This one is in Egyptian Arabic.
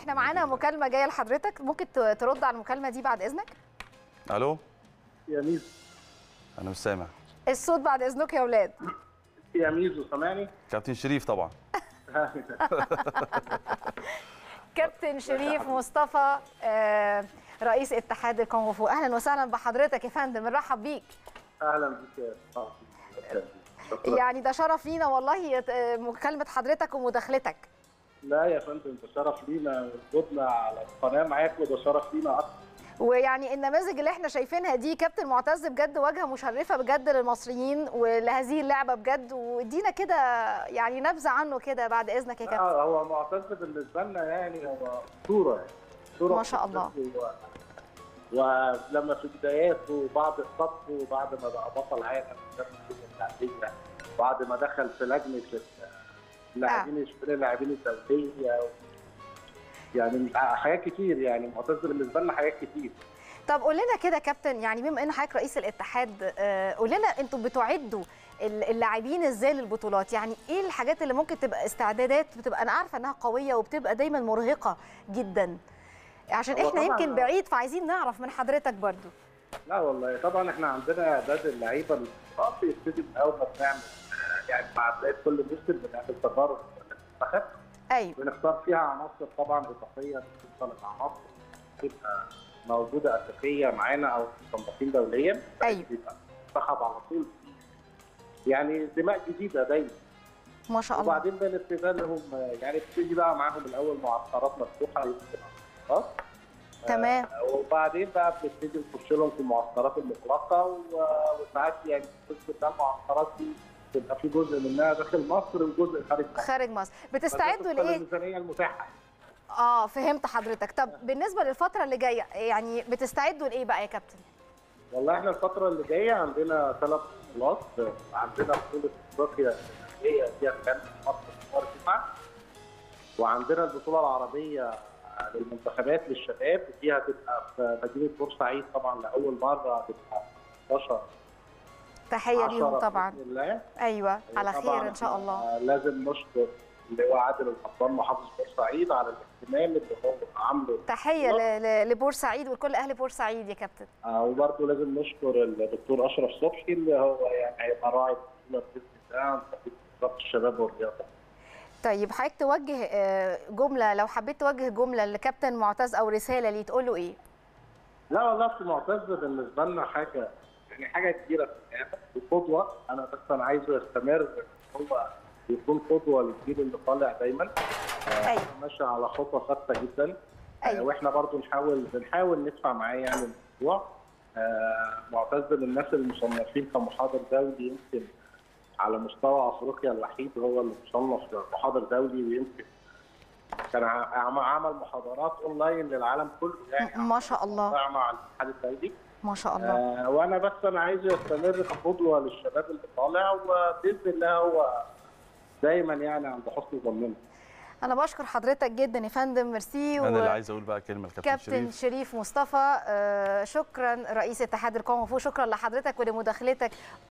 احنا معانا مكالمه جايه لحضرتك ممكن ت- ترد على المكالمه دي بعد اذنك الو يا ميزو انا مش سامع الصوت بعد اذنك يا اولاد يا ميزو سامعني؟ كابتن شريف طبعا كابتن شريف مصطفى آه، رئيس اتحاد الكونغ فو اهلا وسهلا بحضرتك يا فندم نرحب بيك اهلا بك يا صاحبي شكرا. يعني ده شرف لينا والله آه، مكالمه حضرتك ومداخلتك لا يا فندم ده شرف لينا وجودنا على القناه معاك وده شرف لينا اكتر ويعني النماذج اللي احنا شايفينها دي كابتن معتز بجد واجهه مشرفه بجد للمصريين ولهذه اللعبه بجد وادينا كده يعني نبذه عنه كده بعد اذنك يا كابتن آه هو معتز بالنسبه لنا يعني هو اسطوره يعني اسطوره ما شاء الله. و... ولما في بداياته بعد اصابته وبعد ما بقى بطل عالم في اللاعبيه بعد ما دخل في لجنه اللاعبين اشتري اللاعبين الدوليه و... يعني حاجات كتير يعني معتز بالنسبه لنا حاجات كتير طب قول لنا كده كابتن يعني بما ان حضرتك رئيس الاتحاد آه، قول لنا انتوا بتعدوا ال- اللاعبين ازاي للبطولات يعني ايه الحاجات اللي ممكن تبقى استعدادات بتبقى انا عارفه انها قويه وبتبقى دايما مرهقه جدا عشان هو احنا طبعاً- يمكن بعيد فعايزين نعرف من حضرتك برضو لا والله طبعا احنا عندنا اعداد اللعيبه الخاص يبتدي من اول ما بنعمل يعني مع بدايه كل موسم بنعمل تجارب للمنتخب ايوه بنختار فيها عناصر طبعا اضافيه توصل العناصر تبقى موجوده اساسيه معانا او مصنفين دوليا أيوة. يبقى المنتخب على طول يعني دماء جديده دايما ما شاء الله وبعدين بنبتدي لهم يعني بتيجي بقى معاهم الاول معسكرات مفتوحه يمكن معسكرات تمام وبعدين بقى بنبتدي نخش لهم في المعسكرات المغلقه و- وساعات يعني جزء من المعسكرات دي بيبقى في جزء منها داخل مصر وجزء خارج مصر خارج مصر بتستعدوا بس وفقاً لايه للميزانيه المتاحه اه فهمت حضرتك طب بالنسبه للفتره اللي جايه يعني بتستعدوا لايه بقى يا كابتن والله احنا الفتره اللي جايه عندنا ثلاث بطولات عندنا بطوله افريقيا اللي هي فيها كان مصر في شهر تسعه وعندنا البطوله العربيه للمنتخبات للشباب فيها تبقى في مدينه بورسعيد طبعا لاول مره تبقى 16 تحيه 10 ليهم طبعا بإذن الله ايوه على طبعاً خير ان شاء الله إحنا لازم نشكر اللي هو عادل القبطان محافظ بورسعيد على الاهتمام اللي هو عامله تحيه ل- ل- لبورسعيد ولكل اهل بورسعيد يا كابتن آه، وبرضه لازم نشكر الدكتور اشرف صبحي اللي هو يعني هيبقى راعي البطوله باذن الله عن طريق وزاره الشباب والرياضه. طيب حضرتك توجه آه، جمله لو حبيت توجه جمله لكابتن معتز او رساله ليه تقول له ايه لا والله في معتز بالنسبه لنا حاجه يعني حاجه كبيره في الحياه وقدوه انا بس انا عايزه يستمر هو يكون قدوه للجيل اللي طالع دايما آه، أيوة. ماشي على خطوه ثابته جدا آه، أيوة. واحنا برضو نحاول بنحاول ندفع معاه يعني الموضوع آه، معتز من الناس المصنفين كمحاضر دولي يمكن على مستوى افريقيا الوحيد هو اللي مصنف محاضر دولي ويمكن كان ع- عمل محاضرات اونلاين للعالم كله يعني ما شاء الله مع الاتحاد الدولي ما شاء الله آه وانا بس انا عايزه يستمر كقدوه للشباب اللي طالع وباذن الله هو دايما يعني عند حسن ظننا انا بشكر حضرتك جدا يا فندم ميرسي انا اللي عايز اقول بقى كلمه لكابتن كابتن شريف شريف مصطفى آه، شكرا رئيس اتحاد الكونغ فو شكرا لحضرتك ولمداخلتك